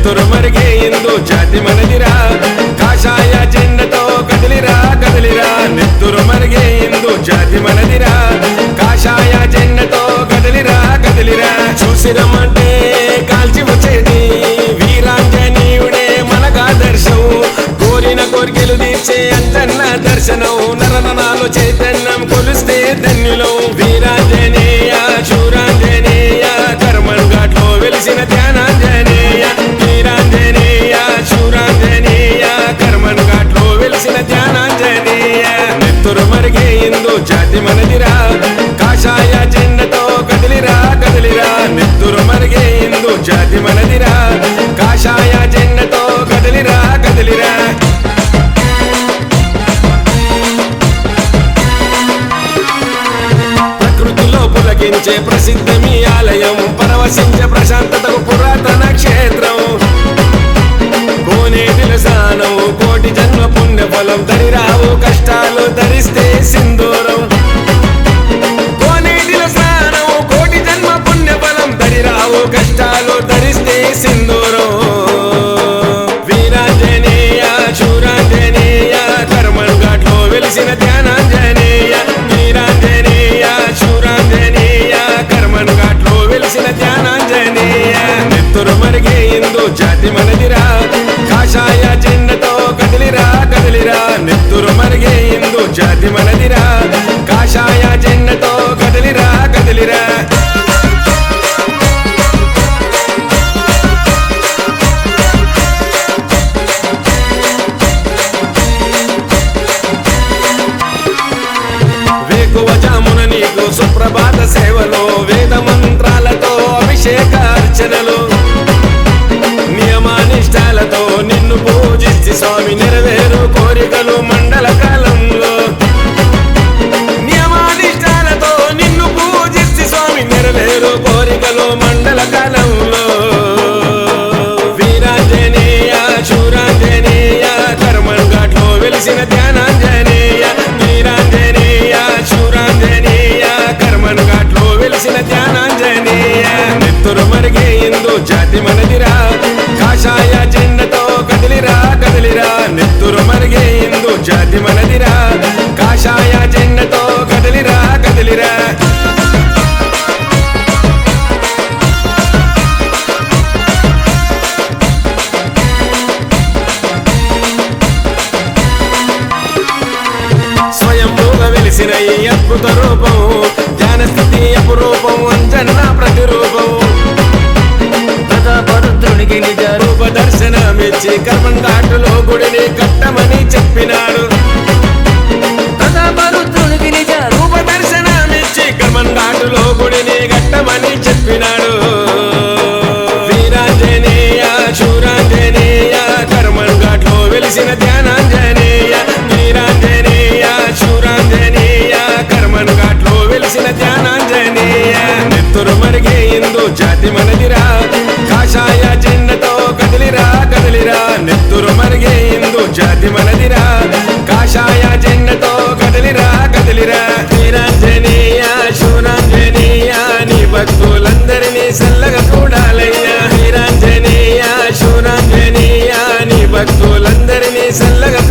నెత్తురు మరిగే ఇందు జాతి మనదిరా కాషాయ జెండతో కదిలిరా కదిలిరా నెత్తురు మరిగే ఇందు జాతి మనదిరా కాషాయ జెండతో కదిలిరా కదిలిరా చూసిరమంటే కాల్చి వచ్చేది వీరాంజనీయుడే మనగా దర్శనం కోరిన కోరికలు తీర్చే అంతన్న దర్శనం నరననాలు చైతన్యం కొలిస్తే ధన్యులు వీరాంజనేయ శూరాంజనేయ కర్మన్ ఘాట్లో వెలిసిన ధ్యానాంజనేయ వీరాంజనేయ శూరాంజనేయ కర్మన్ ఘాట్లో వెలిసిన ధ్యానాంజనేయ నెత్తురు మరిగే ఇందు జాతి మనదిరా కాషాయ జెండతో కదిలిరా కదిలిరా నెత్తురు మరిగే ఇందు జాతి మనదిరా కాషాయ జెండతో కదిలిరా కదిలిరా ప్రకృతిలో పులకించే ప్రసిద్ధ మీ ఆలయం పరవశించే ప్రశాంతతకు పురాతన క్షేత్రం కోనేటిల స్నానం కోటి జన్మ పుణ్య ఫలం తరిరావు కష్టాలు ధరిస్తే సింధూరం కోనేటిల స్నానం కోటి జన్మ పుణ్య ఫలం తరిరావు కష్టాలు ధరిస్తే సింధూరం వీరాంజనేయ శూరాంజనేయ కర్మన్ ఘాట్లో వెలిసిన ధ్యానాంజనేయ వీరాంజనేయ శూరాంజనేయ కర్మన్ ఘాట్లో వెలిసిన ధ్యానాంజనేయ నెత్తురు మరిగే ఇందు జాతి మనదిరా కాషాయ జెండతో కదిలిరా కదిలిరా నెత్తురు మరిగే ఇందు జాతి మనదిరా కాషాయ జెండతో కదిలిరా కదిలిరా వేకువ జామున నీకు సుప్రభాత సేవలో వేద మంత్రాలతో అభిషేక అర్చనలు నియమానిష్టాలతో నిన్ను పూజించి స్వామి నెరవేరు కోరికలు మండల కాలంలో నియమానిష్టాలతో నిన్ను పూజించి స్వామి నెరవేరు కోరికలు మండల కాలంలో వీరాంజనేయ శూరాంజనేయ కర్మన్ ఘాట్లో వెలిసిన ధ్యానాంజనేయ వీరాంజనేయ శూరాంజనేయ కర్మన్ ఘాట్లో వెలిసిన ధ్యానాంజనేయ నెత్తురు మరిగే ఇందు జాతి మనదిరా కాషాయ జెండతో కదిలిరా కదిలిరా నెత్తురు మరిగే ఇందు జాతి మనదిరా కాషాయ జెండతో కదిలిరా కదిలిరా స్వయంభూగా వెలిసిన ఈ అద్భుత రూపం ధ్యాన స్థితి అపురూపం అంజన్న ప్రతిరూపం ప్రతాపరుద్రునికి నిజ రూప దర్శనమిచ్చి కర్మంఘాటులో గుడిని కట్టమని చెప్పినాడు ప్రతాపరుద్రునికి నిజ రూప దర్శనమిచ్చి కర్మంఘాటులో గుడిని కట్టమని చెప్పినాడు వీరాంజనేయ శూరాంజనేయ కర్మన్ ఘాట్లో వెలిసిన ధ్యానాంజనేయ వీరాంజనేయ శూరాంజనేయ కర్మన్ ఘాట్లో వెలిసిన ధ్యానాంజనేయ నెత్తురు మరిగే ఇందు జాతి మనదిరా కాషాయ జెండతో కదిలిరా కదిలిరా నెత్తురు మరిగే ఇందు జాతి మనదిరా కాషాయ జెండతో కదిలిరా కదిలిరా వీరాంజనేయ శూరాంజనేయ నీ భక్తులందరినీ సల్లగా చూడాలయ్యా వీరాంజనేయ శూరాంజనేయ నీ భక్తులందరినీ సల్లగా